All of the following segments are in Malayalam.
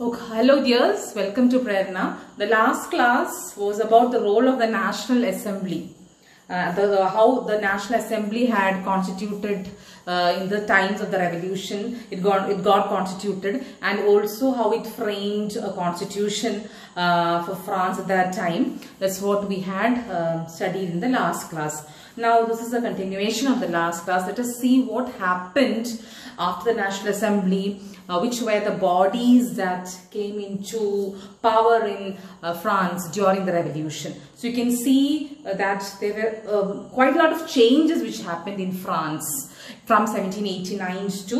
hello dears, welcome to Prerna. The last class was about the role of the National Assembly. Uh, the, how the National Assembly had constituted uh, in the times of the revolution, it got, it got constituted and also how it framed a constitution uh, for France at that time. That's what we had uh, studied in the last class. Now this is a continuation of the last class. Let us see what happened after the National Assembly, uh, which were the bodies that came into power in uh, France during the revolution. So you can see uh, that there were um, quite a lot of changes which happened in France from 1789 to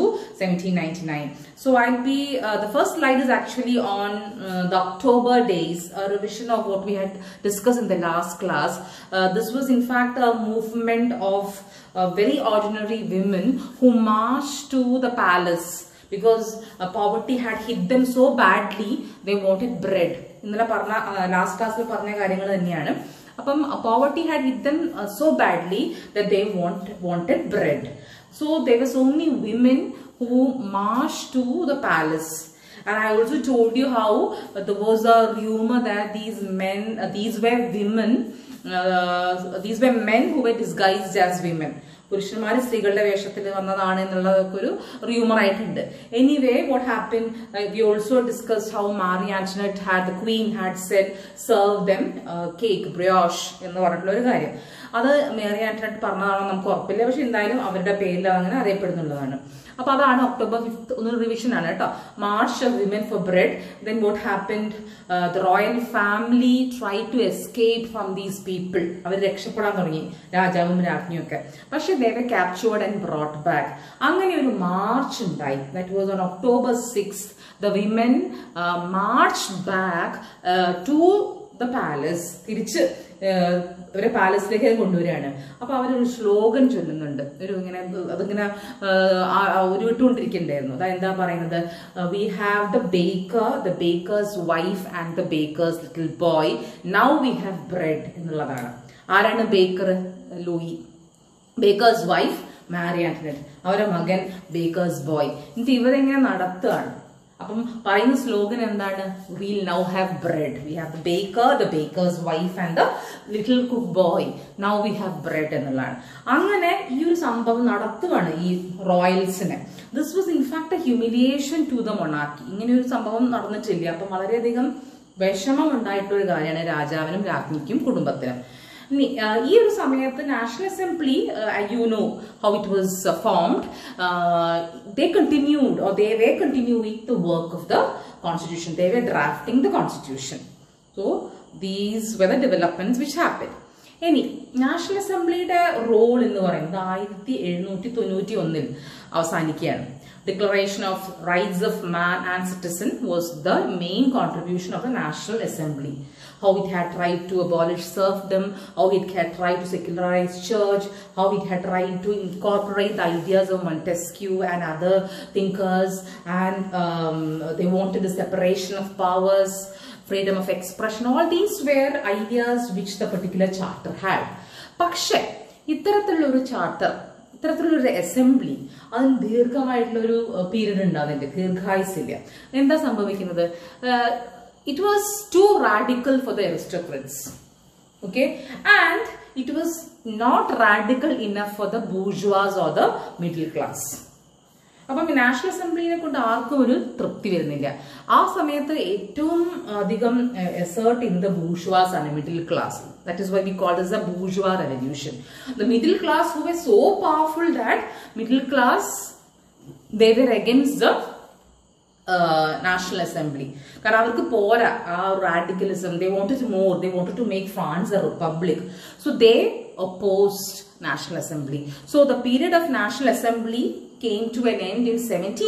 1799. So I'll be, uh, the first slide is actually on uh, the October days, a revision of what we had discussed in the last class. Uh, this was in fact a movement of uh, very ordinary women who marched to the palace because uh, poverty had hit them so badly, they wanted bread. ഇന്നലെ പറഞ്ഞ ലാസ്റ്റ് ക്ലാസ്സിൽ പറഞ്ഞ കാര്യങ്ങൾ തന്നെയാണ് അപ്പം poverty had hit them so badly the they want wanted bread. So there were so many women who marched to the palace. And I also told you how uh, there was a rumor that these men, uh, these were women, uh, these were men who were disguised as women. പുരുഷന്മാർ സ്ത്രീകളുടെ വേഷത്തിൽ വന്നതാണ് എന്നുള്ളതൊക്കെ ഒരു റൂമർ ആയിട്ടുണ്ട് anyway what happen we also discuss how Marie Antoinette had the queen had said serve them cake brioche എന്ന് പറഞ്ഞിട്ടുള്ള ഒരു കാര്യം അത് മേറി ആന്റനറ്റ് പറഞ്ഞതാണോ നമുക്ക് ഉറപ്പില്ല പക്ഷെ എന്തായാലും അവരുടെ പേരിൽ അങ്ങനെ അറിയപ്പെടുന്നുള്ളതാണ് അപ്പൊ അതാണ് ഒക്ടോബർ ഫിഫ്ത്ത് ഒന്ന് റിവിഷൻ ആണ് കേട്ടോ March of women for bread then what happened the royal family try to escape from these people അവർ രക്ഷപ്പെടാൻ തുടങ്ങി രാജാവും രാജ്ഞിയും ഒക്കെ പക്ഷെ they were captured and brought back അങ്ങനെ ഒരു മാർച്ച് ഉണ്ടായി that was on October six the women march back to the palace തിരിച്ച് ഒരു പാലസിലേക്ക് കൊണ്ടുവരികയാണ് അപ്പൊ അവരൊരു ശ്ലോകൻ ചൊല്ലുന്നുണ്ട് ഒരു ഇങ്ങനെ അതിങ്ങനെ ഉരുവിട്ടുകൊണ്ടിരിക്കണ്ടായിരുന്നു അതായത് എന്താ പറയുന്നത് we have the baker the baker's wife and the baker's little boy now we have bread എന്നുള്ളതാണ് ആരാണ് baker Louis baker's wife Marie Antoinette അവരുടെ മകൻ ബേക്കേഴ്സ് ബോയ് എന്നിട്ട് ഇവരെങ്ങനെ നടത്തുകയാണ് അപ്പം പറയുന്ന സ്ലോഗൻ എന്താണ് will now have bread we have the baker the baker's wife and the little cook boy now we have bread എന്നുള്ളതാണ് അങ്ങനെ ഈ ഒരു സംഭവം നടത്തുവാണ് ഈ റോയൽസിനെ this was in fact a humiliation to the മൊണാക്കി ഇങ്ങനെ ഒരു സംഭവം നടന്നിട്ടില്ല അപ്പം വളരെയധികം വിഷമം ഉണ്ടായിട്ടൊരു കാര്യമാണ് രാജാവിനും രാജ്ഞിക്കും കുടുംബത്തിനും ഈ ഒരു സമയത്ത് national assembly you know how it was formed they continued or they were continuing the work of the constitution they were drafting the constitution so these were the developments which happen ഇനി നാഷണൽ അസംബ്ലിയുടെ റോൾ എന്ന് പറയുന്നത് ആയിരത്തി എഴുന്നൂറ്റി തൊണ്ണൂറ്റി ഒന്നിൽ അവസാനിക്കുകയാണ് Declaration of Rights of Man and Citizen was the main contribution of the National Assembly. How it had tried to abolish serfdom, how it had tried to secularize church, how it had tried to incorporate the ideas of Montesquieu and other thinkers, and um, they wanted the separation of powers, freedom of expression. All these were ideas which the particular charter had. പക്ഷേ ഇത്തരത്തിലുള്ള ഒരു ചാർട്ടർ ഇത്തരത്തിലൊരു അസംബ്ലി അതിന് ദീർഘമായിട്ടുള്ളൊരു പീരീഡ് ഉണ്ട് അതിന്റെ ദീർഘായുസില്ല എന്താ സംഭവിക്കുന്നത് it was too radical for the aristocrats okay and it was not radical enough for the bourgeoisie or the middle class അപ്പം നാഷണൽ അസംബ്ലിനെ കൊണ്ട് ആർക്കും ഒരു തൃപ്തി വരുന്നില്ല ആ സമയത്ത് ഏറ്റവും അധികം എസേർട്ട് ഇൻ ദ ബൂഷ്വാസ് ആണ് middle class that is why we call this a bourgeois revolution the middle class who were so powerful that middle class they were against the national assembly കാരണം അവർക്ക് പോരാ ആ radicalism they wanted more they wanted to make France a republic so they opposed National Assembly. So the period of National Assembly came to an end in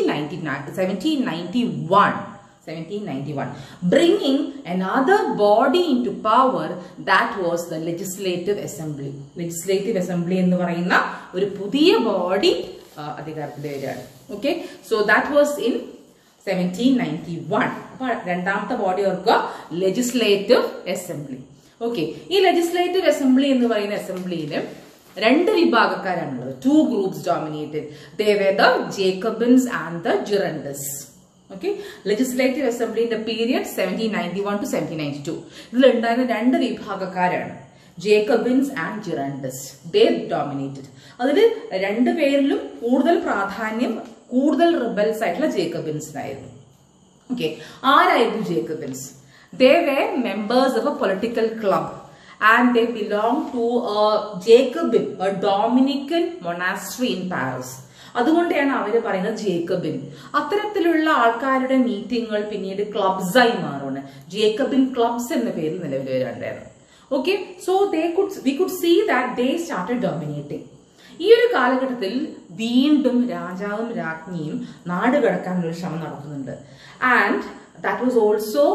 1791. 1791 bringing another body into power that was the legislative assembly legislative assembly എന്ന് പറയുന്ന ഒരു പുതിയ ബോഡി അധികാരത്തിൽ വരികയാണ് okay so that was in seventeen ninety one അപ്പൊ രണ്ടാമത്തെ ബോഡി ഓർക്കുക ലെജിസ്ലേറ്റീവ് അസംബ്ലി ഓക്കെ ഈ ലെജിസ്ലേറ്റീവ് അസംബ്ലി എന്ന് പറയുന്ന അസംബ്ലിയിൽ രണ്ട് വിഭാഗക്കാരാണുള്ളത് two groups dominated they were the Jacobins and the Girondists okay legislative അസംബ്ലിന്റെ period seventeen ninety one to seventeen ninety two ഇതിലുണ്ടായിരുന്ന രണ്ട് വിഭാഗക്കാരാണ് ജേക്കബിൻസ് ആൻഡ് ജിറാൻഡസ് ദേ ഡോമിനേറ്റഡ് അതിൽ രണ്ടുപേരിലും കൂടുതൽ പ്രാധാന്യം കൂടുതൽ റിബൽസ് ആയിട്ടുള്ള ജേക്കബിൻസിനായിരുന്നു ഓക്കെ ആരായിരുന്നു Jacobins they were members of a political club and they belong to Jacobin a Dominican monastery in Paris അതുകൊണ്ടാണ് അവർ പറയുന്നത് ജേക്കബിൻ അത്തരത്തിലുള്ള ആൾക്കാരുടെ മീറ്റിങ്ങുകൾ പിന്നീട് ക്ലബ്സായി മാറുകയാണ് ജേക്കബിൻ ക്ലബ്സ് എന്ന പേരിൽ നിലവിൽ വരാണ്ടായിരുന്നു okay so they could we could see that they started dominating ഈ ഒരു കാലഘട്ടത്തിൽ വീണ്ടും രാജാവും രാജ്ഞിയും നാട് കടക്കാനുള്ള ശ്രമം നടത്തുന്നുണ്ട് and that was also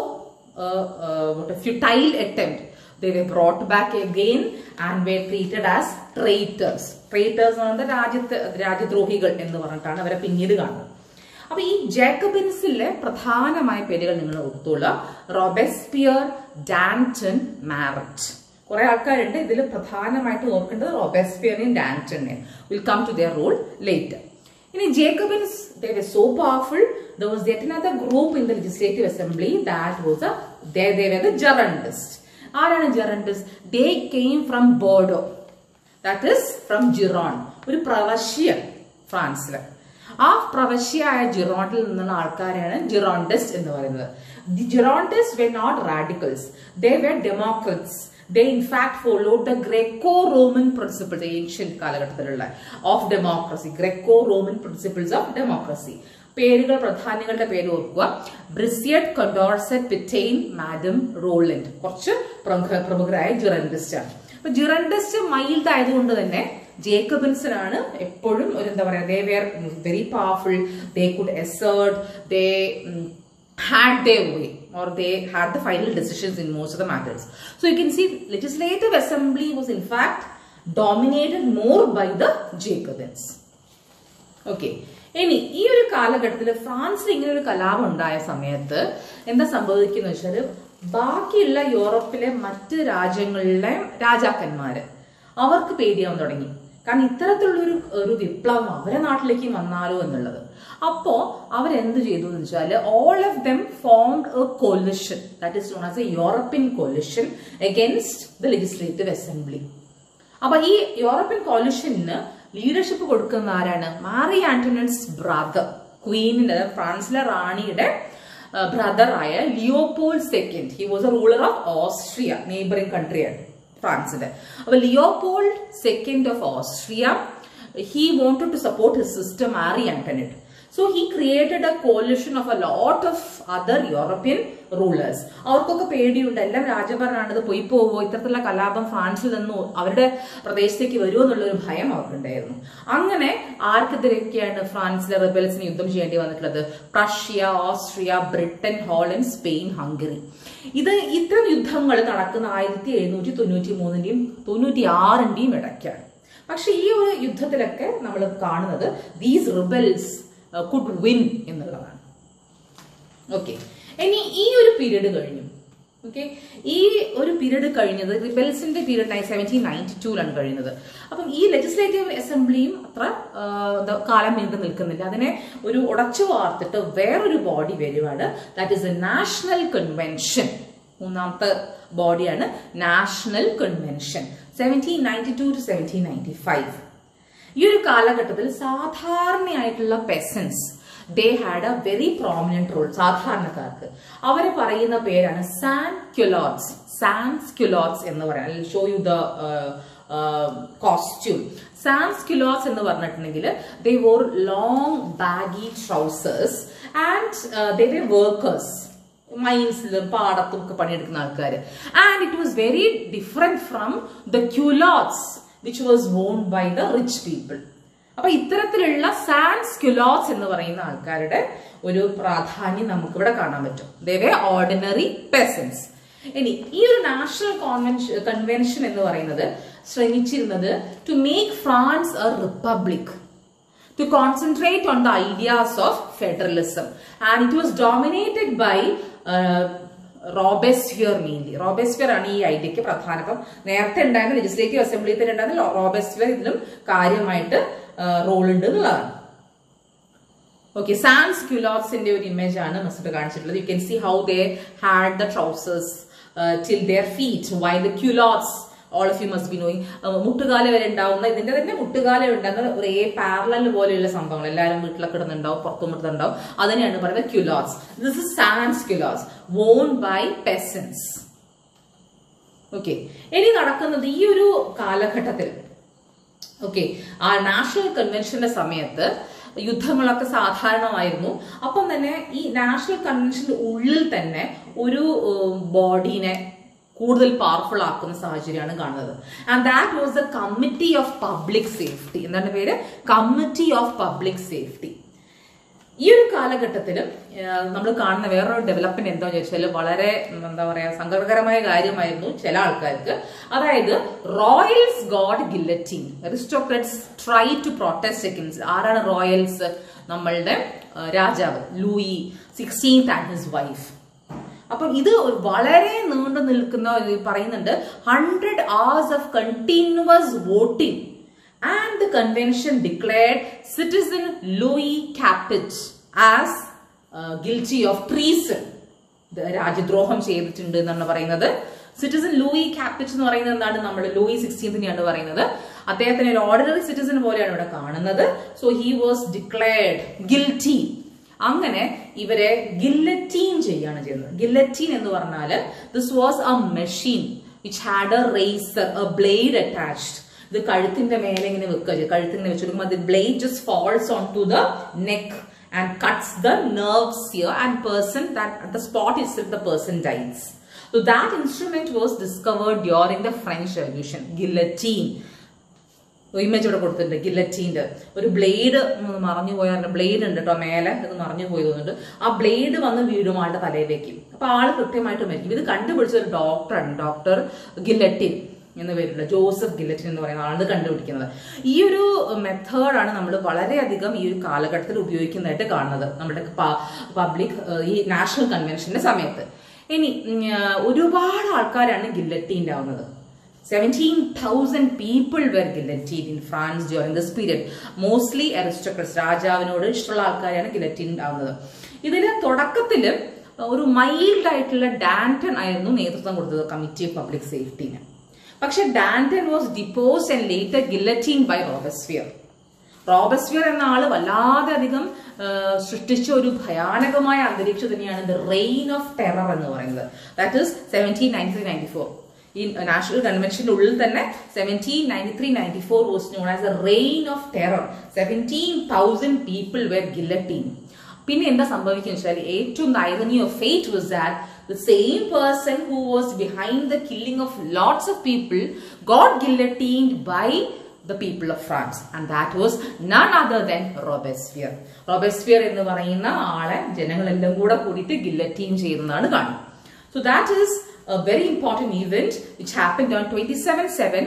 futile attempt they were brought back again and were treated as traitors traitors എന്ന് പറയുന്നത് രാജ്യത്ത് രാജ്യദ്രോഹികൾ എന്ന് പറഞ്ഞിട്ടാണ് അവരെ പിന്നീട് കാണുന്നത് അപ്പൊ ഈ ജേക്കബിൻസിലെ പ്രധാനമായ പേരുകൾ നിങ്ങൾ ഓർത്തോളുക റോബെസ്പിയർ ഡാൻറ്റൺ മാരറ്റ് കുറെ ആൾക്കാരുണ്ട് ഇതിൽ പ്രധാനമായിട്ട് ഓർക്കേണ്ടത് റോബെസ്പിയറിനെയും ഡാൻറ്റണിനെയും will come to their role later ഇനി Jacobins they were so powerful there was yet another group in the legislative assembly that was a they, they were the Girondists ആരാണ് Girondists they came from Bordeaux that is from Gironde ഒരു പ്രവശ്യ ഫ്രാൻസില് ആ പ്രവശ്യയായ ജിറോണ്ടിൽ നിന്നുള്ള ആൾക്കാരാണ് ജിറോണ്ടിസ്റ്റ് എന്ന് പറയുന്നത് ദി ജിറോണ്ടിസ്റ്റ് വെ not radicals they were democrats they in fact followed the Greco Roman principles Asian കാലഘട്ടത്തിലുള്ള of democracy Greco Roman principles of democracy പേരുകൾ പ്രധാനികളുടെ പേര് ഓർക്കുക ബ്രിസിയഡ് കൊണ്ടോർസെറ്റ് പിറ്റെയിൻ മാഡം റോളൻഡ് കുറച്ച് പ്രമുഖ പ്രമുഖരായ ജിറൻഡിസ്റ്റ് ആണ് അപ്പൊ ജിറൻഡിസ്റ്റ് മൈൽഡ് ആയതുകൊണ്ട് തന്നെ ജേക്കബിൻസിനാണ് എപ്പോഴും ഒരു എന്താ പറയാ they were very powerful they could assert they had their way or they had the final decisions in most of the matters. So you can see legislative assembly was in fact dominated more by the Jacobins. Okay ഇനി ഈ ഒരു കാലഘട്ടത്തിൽ ഫ്രാൻസിൽ ഇങ്ങനെ ഒരു കലാപം ഉണ്ടായ സമയത്ത് എന്താ സംഭവിക്കുന്ന വെച്ചാൽ ബാക്കിയുള്ള യൂറോപ്പിലെ മറ്റ് രാജ്യങ്ങളിലെ രാജാക്കന്മാര് അവർക്ക് പേടിയാവാൻ തുടങ്ങി കാരണം ഇത്തരത്തിലുള്ളൊരു ഒരു വിപ്ലവം അവരെ നാട്ടിലേക്ക് വന്നാലോ എന്നുള്ളത് അപ്പോ അവരെന്ത് ചെയ്തു എന്ന് വെച്ചാൽ all of them formed a coalition that is known as a European coalition against the legislative assembly അപ്പൊ ഈ യൂറോപ്യൻ കോലിഷന് ലീഡർഷിപ്പ് കൊടുക്കുന്ന ആരാണ് മാറി ആന്റണൻസ് ബ്രദർ ക്വീനിന്റെ ഫ്രാൻസിലെ റാണിയുടെ ബ്രദറായ Leopold second he was a ruler of Austria neighbouring കൺട്രിയാണ് ഫ്രാൻസിന്റെ അപ്പൊ Leopold second of Austria he wanted to support his sister Marie Antoinette so he created a coalition of a lot of other European rulers അവർക്കൊക്കെ പേടിയുണ്ട് എല്ലാം രാജഭരണമാണ് ഇത് പോയി പോവോ ഇത്തരത്തിലുള്ള കലാപം ഫ്രാൻസിൽ നിന്നോ അവരുടെ പ്രദേശത്തേക്ക് വരുമോ എന്നുള്ളൊരു ഭയം അവർക്കുണ്ടായിരുന്നു അങ്ങനെ ആർക്കെതിരെയൊക്കെയാണ് ഫ്രാൻസിലെ റിബൽസിന് യുദ്ധം ചെയ്യേണ്ടി വന്നിട്ടുള്ളത് Prussia Austria Britain Holland Spain Hungary ഇത് ഇത്തരം യുദ്ധങ്ങൾ നടക്കുന്ന ആയിരത്തി എഴുന്നൂറ്റി തൊണ്ണൂറ്റി മൂന്നിന്റെയും തൊണ്ണൂറ്റി ആറിന്റെയും ഇടയ്ക്കാണ് പക്ഷെ ഈ ഒരു യുദ്ധത്തിലൊക്കെ നമ്മൾ കാണുന്നത് ദീസ് റിബൽസ് കുഡ് വിൻ എന്നുള്ളതാണ് ഓക്കെ ഇനി ഈ ഒരു പീരീഡ് കഴിഞ്ഞു ഓക്കെ ഈ ഒരു പീരീഡ് കഴിഞ്ഞത് റിബൽസിന്റെ പീരീഡ് സെവൻറ്റീൻ നയൻറ്റി ടൂലാണ് കഴിയുന്നത് അപ്പം ഈ ലെജിസ്ലേറ്റീവ് അസംബ്ലിയും അത്ര കാലം നീണ്ടു നിൽക്കുന്നില്ല അതിനെ ഒരു ഉടച്ചു വാർത്തിട്ട് വേറൊരു ബോഡി വരുവാണ് that is a national convention മൂന്നാമത്തെ ബോഡിയാണ് national convention seventeen ninety two to seventeen ninety five ഈ ഒരു കാലഘട്ടത്തിൽ സാധാരണയായിട്ടുള്ള peasants they had a very prominent role സാധാരണക്കാർക്ക് അവരെ പറയുന്ന പേരാണ് സാൻ ക്യുലോട്സ് സാൻസ് ക്യുലോട്സ് എന്ന് പറയാം show you the costume sans culottes എന്ന് പറഞ്ഞിട്ടുണ്ടെങ്കിൽ they wore long baggy trousers and they were workers മൈൻസിലും പാടത്തും ഒക്കെ പണിയെടുക്കുന്ന ആൾക്കാർ and it was very different from the culottes which was worn by the rich people അപ്പൊ ഇത്തരത്തിലുള്ള സാൻസ് ക്യുലോസ് എന്ന് പറയുന്ന ആൾക്കാരുടെ ഒരു പ്രാധാന്യം നമുക്ക് ഇവിടെ കാണാൻ പറ്റും ദേവേ ഓർഡിനറി പെസൻസ് ഇനി ഈ ഒരു നാഷണൽ കോൺവെൻഷൻ കൺവെൻഷൻ എന്ന് പറയുന്നത് ശ്രമിച്ചിരുന്നത് to make France a republic to concentrate on the ideas of federalism and it was dominated by uh, Robespierre mainly Robespierre ആണ് ഈ ഐഡിയക്ക് പ്രധാനം അപ്പം നേരത്തെ ഉണ്ടായിരുന്ന ലെജിസ്ലേറ്റീവ് അസംബ്ലിയിൽ തന്നെ ഉണ്ടായിരുന്ന റോബെസ്ഫിയർ ഇതിലും കാര്യമായിട്ട് റോൾ ഉണ്ട് എന്നുള്ളതാണ് ഓക്കെ സാൻസ് ക്യുലോത്സിന്റെ ഒരു ഇമേജ് ആണ് മിസ്റ്റർ കാണിച്ചിട്ടുള്ളത് you can see how they had the trousers till their feet why the culottes all of you must be knowing മുട്ടുകാല വരെ ഉണ്ടാവുന്ന ഇതിന്റെ തന്നെ മുട്ടുകാല ഉണ്ടാകുന്ന ഒരേ പാരലൽ പോലെയുള്ള സംഭവങ്ങൾ എല്ലാവരും വീട്ടിലൊക്കെ ഇടുന്നുണ്ടാവും പുറത്തും ഇടുന്നുണ്ടാവും അതിനെയാണ് പറയുന്നത് culottes this is sans culottes worn by peasants okay ഇനി നടക്കുന്നത് ഈ ഒരു കാലഘട്ടത്തിൽ ഓക്കെ ആ നാഷണൽ കൺവെൻഷന്റെ സമയത്ത് യുദ്ധങ്ങളൊക്കെ സാധാരണമായിരുന്നു അപ്പം തന്നെ ഈ നാഷണൽ കൺവെൻഷന്റെ ഉള്ളിൽ തന്നെ ഒരു ബോഡീനെ കൂടുതൽ പവർഫുൾ ആക്കുന്ന സാഹചര്യമാണ് കാണുന്നത് and that was the committee of public safety എന്താണ് പേര് കമ്മിറ്റി ഓഫ് പബ്ലിക് സേഫ്റ്റി ഈ ഒരു കാലഘട്ടത്തിലും നമ്മൾ കാണുന്ന വേറൊരു ഡെവലപ്മെന്റ് എന്താണെന്ന് ചോദിച്ചാൽ വളരെ ഉം, എന്താ പറയാ സങ്കടകരമായ കാര്യമായിരുന്നു ചില ആൾക്കാർക്ക് അതായത് royals god guillotine aristocrats try to protest against ആരാണ് റോയൽസ് നമ്മളുടെ ആ, രാജാവ് Louis sixteenth and his wife അപ്പം ഇത് ഒരു വളരെ നീണ്ടു നിൽക്കുന്ന ഒരു പറയുന്നുണ്ട് hundred hours of continuous voting and the convention declared citizen Louis Capet as guilty of treason രാജ്യദ്രോഹം ചെയ്തിട്ടുണ്ട് എന്നാണ് പറയുന്നത് സിറ്റിസൺ ലൂയി കാപ്പിറ്റ് എന്ന് പറയുന്നത് എന്താണ് നമ്മൾ ലൂയി സിക്സ്റ്റീൻത്തിനെയാണ് പറയുന്നത് അദ്ദേഹത്തിന് ഒരു ഓർഡിനറി സിറ്റിസൺ പോലെയാണ് ഇവിടെ കാണുന്നത് so he was declared guilty അങ്ങനെ ഇവരെ ഗില്ലറ്റീൻ ചെയ്യാണ് ചെയ്യുന്നത് ഗില്ലറ്റീൻ എന്ന് പറഞ്ഞാൽ this was a machine which had a razor a blade attached ഇത് കഴുത്തിന്റെ മേലെ ഇങ്ങനെ വെക്കുക ചെയ്യും കഴുത്തിങ്ങനെ വെച്ച് കൊടുക്കുമ്പോൾ അത് blade just falls on to the neck and cuts the nerves here and person that the spot is the person dies So that instrument was discovered during the French Revolution, guillotine. Image ഇവിടെ കൊടുത്തിട്ടുണ്ട് ഗില്ലറ്റീൻ്റെ ഒരു ബ്ലേഡ് മറഞ്ഞു പോയാൽ ബ്ലേഡ് ഉണ്ട് കേട്ടോ മേലെ ഇത് മറഞ്ഞു പോയി തോന്നുന്നുണ്ട് ആ ബ്ലേഡ് വന്ന് വീഴും ആളുടെ തലയിലേക്ക് അപ്പൊ ആള് കൃത്യമായിട്ട് മരിക്കും ഇത് കണ്ടുപിടിച്ച ഒരു ഡോക്ടറാണ് ഡോക്ടർ ഗില്ലറ്റിൻ എന്ന് പേരുള്ള ജോസഫ് ഗില്ലറ്റിൻ എന്ന് പറയുന്ന ആളാണ് ഇത് കണ്ടുപിടിക്കുന്നത് ഈ ഒരു മെത്തേഡാണ് നമ്മൾ വളരെയധികം ഈ ഒരു കാലഘട്ടത്തിൽ ഉപയോഗിക്കുന്നതായിട്ട് കാണുന്നത് നമ്മുടെ പബ്ലിക് ഈ നാഷണൽ കൺവെൻഷന്റെ സമയത്ത് ഇനി ഉം, ആ, ഒരുപാട് ആൾക്കാരാണ് ഗില്ലറ്റീൻ്റെ ആവുന്നത് seventeen thousand people were guillotine in France during this period mostly aristocrats രാജാവിനോട് ഇഷ്ടമുള്ള ആൾക്കാരാണ് ഗില്ലറ്റീൻ ആവുന്നത് ഇതിന് തുടക്കത്തില് ഒരു മൈൽഡ് ആയിട്ടുള്ള ഡാൻറ്റൺ ആയിരുന്നു നേതൃത്വം കൊടുത്തത് കമ്മിറ്റി ഓഫ് പബ്ലിക് സേഫ്റ്റിന് പക്ഷെ Danton was deposed and later guillotine by Robespierre Robespierre എന്ന ആള് വല്ലാതെ അധികം ആ, സൃഷ്ടിച്ച ഒരു ഭയാനകമായ അന്തരീക്ഷം തന്നെയാണ് ദ റെയിൻ ഓഫ് ടെറർ എന്ന് പറയുന്നത് that is seventeen ninety three ninety four ഈ നാഷണൽ കൺവെൻഷന്റെ ഉള്ളിൽ തന്നെ seventeen ninety three ninety four was known as a reign of terror seventeen thousand people were guillotine പിന്നെ എന്താ സംഭവിക്കുക വെച്ചാൽ ഏറ്റവും irony of fate was that the same person who was behind the killing of lots of people got guillotined by the people of France and that was none other than Robespierre. Robespierre എന്ന് പറയുന്ന ആളെ ജനങ്ങളെല്ലാം കൂടെ കൂടിയിട്ട് ഗില്ലറ്റീൻ ചെയ്യുന്നതാണ് കാണുന്നത് So that is a very important event which happened on 27 7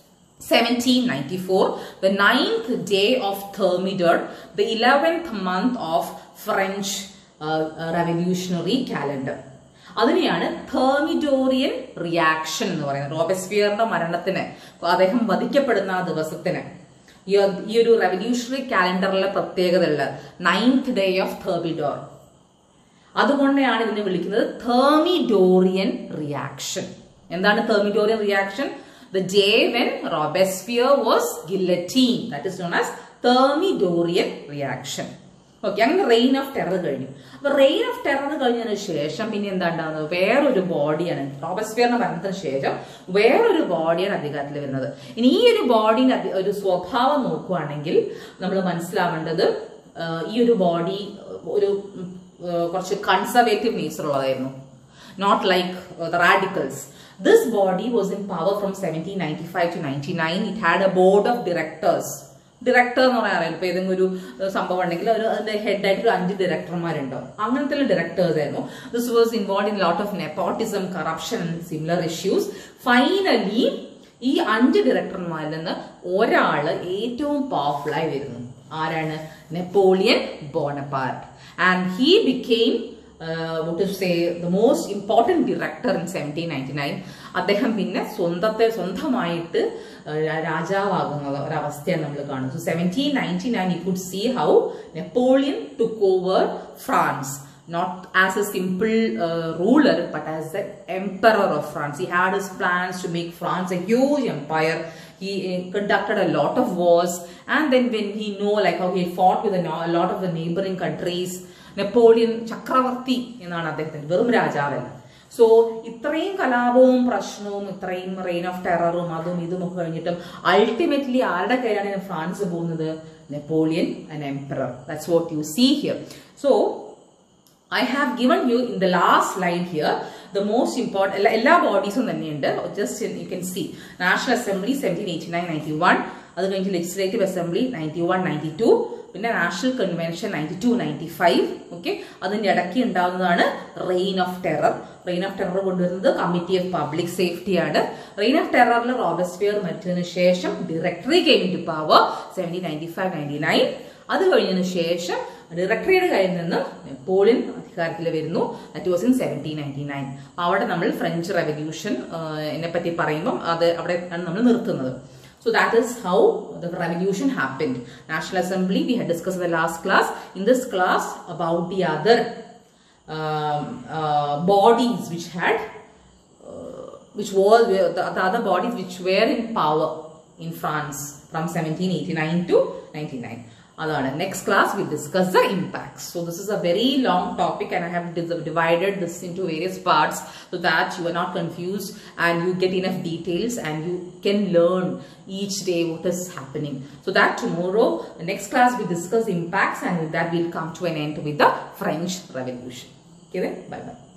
1794, the ninth day of Thermidor, the 11th month of French uh, uh, revolutionary calendar. അതിനെയാണ് തേർമിഡോറിയൻ റിയാക്ഷൻ എന്ന് പറയുന്നത് റോബസ്ഫിയറിന്റെ മരണത്തിന് അദ്ദേഹം വധിക്കപ്പെടുന്ന ആ ദിവസത്തിന് ഈ ഈ ഒരു റെവല്യൂഷണറി കാലണ്ടറിലെ പ്രത്യേകത ഉള്ളത് നയൻത് ഡേ ഓഫ് തേർമിഡോർ അതുകൊണ്ടാണ് ഇതിനെ വിളിക്കുന്നത് തേർമിഡോറിയൻ റിയാക്ഷൻ എന്താണ് Thermidorian reaction the day when Robespierre was guillotine that is known as Thermidorian reaction okay അങ്ങനെ റെയിൻ ഓഫ് ടെറർ കഴിഞ്ഞു അപ്പൊ റെയിൻ ഓഫ് ടെറർ കഴിഞ്ഞതിന് ശേഷം പിന്നെ എന്താ ഉണ്ടാകുന്നത് വേറൊരു ബോഡിയാണ് റോബസ്ഫിയറിന്റെ മരണത്തിന് ശേഷം വേറൊരു ബോഡിയാണ് അധികാരത്തിൽ വരുന്നത് ഇനി ഈ ഒരു ബോഡിന്റെ അധി- ഒരു സ്വഭാവം നോക്കുകയാണെങ്കിൽ നമ്മൾ മനസ്സിലാവേണ്ടത് ആ, ഈ ഒരു ബോഡി ഒരു ഉം, ആ, കുറച്ച് കൺസർവേറ്റീവ് നേച്ചർ ഉള്ളതായിരുന്നു not like the radicals this body was in power from seventeen ninety five to ninety nine it had a board of directors director എന്ന് പറയാൻ അറിയാം ഇപ്പൊ ഏതെങ്കിലും ഒരു ഏഹ്, സംഭവം ഉണ്ടെങ്കിൽ ഒരു അതിന്റെ ഹെഡ് ആയിട്ട് ഒരു അഞ്ച് ഡയറക്ടർമാരുണ്ടാവും അങ്ങനത്തെ ഡയറക്ടേഴ്സ് ആയിരുന്നു this was involve in lot of nepotism corruption and similar issues finally ഈ അഞ്ച് ഡയറക്ടർമാരിൽ നിന്ന് ഒരാള് ഏറ്റവും പവർഫുൾ ആയി വരുന്നു ആരാണ് Napoleon Bonaparte and he became what say the most important director in seventeen ninety nine അദ്ദേഹം പിന്നെ സ്വന്തത്തെ സ്വന്തമായിട്ട് രാജാവാകുന്നത് ഒരവസ്ഥയാണ് നമ്മൾ കാണുന്നത് so seventeen ninety nine you could see how Napoleon took over France not as a simple uh, ruler but as the emperor of France. He had his plans to make France a huge empire. He uh, conducted a lot of wars and then when he know like how he fought with a, a lot of the neighboring countries, Napoleon ചക്രവർത്തി എന്നാണ് അദ്ദേഹത്തിന് വെറും രാജാവല്ല സോ ഇത്രയും കലാപവും പ്രശ്നവും ഇത്രയും റെയിൻ ഓഫ് ടെററും അതും ഇതും ഒക്കെ കഴിഞ്ഞിട്ടും അൾട്ടിമേറ്റ്ലി ആരുടെ കയ്യിലാണ് ഫ്രാൻസ് പോകുന്നത് Napoleon and emperor that's what you see here so I have given you in the last line here the most important എല്ലാ എല്ലാ ബോഡീസും തന്നെയുണ്ട് just you can see national assembly seventeen eighty nine ninety one അത് കഴിഞ്ഞ് legislative assembly ninety one ninety two പിന്നെ national convention ninety two ninety five okay അതിന്റെ ഇടയ്ക്ക് ഉണ്ടാവുന്നതാണ് reign of terror reign of terror കൊണ്ടുവരുന്നത് കമ്മിറ്റി ഓഫ് പബ്ലിക് സേഫ്റ്റി ആണ് റെയിൻ ഓഫ് ടെററിൽ റോബസ്ഫിയർ മരിച്ചതിന് ശേഷം directory came to power seventeen ninety five ninety nine അത് കഴിഞ്ഞതിന് ശേഷം ഡയറക്ടറിയുടെ കയ്യിൽ നിന്ന് നെപ്പോളിയൻ അധികാരത്തിൽ വരുന്നു that was in seventeen ninety nine അവിടെ നമ്മൾ ഫ്രഞ്ച് റെവല്യൂഷൻ എന്നെ പറ്റി പറയുമ്പം അത് അവിടെ ആണ് നമ്മൾ നിർത്തുന്നത് So that is how the revolution happened. National Assembly, we had discussed in the last class. In this class, about the other um, uh, bodies which had, uh, which was the, the other bodies which were in power in France from 1789 to 99. അതാണ് next class we discuss the impacts so this is a very long topic and I have divided this in to various parts so that you are not confused and you get enough details and you can learn each day what is happening. So that tomorrow, the next class we discuss impacts and with that we'll come to an end with the French Revolution. Okay then, bye bye.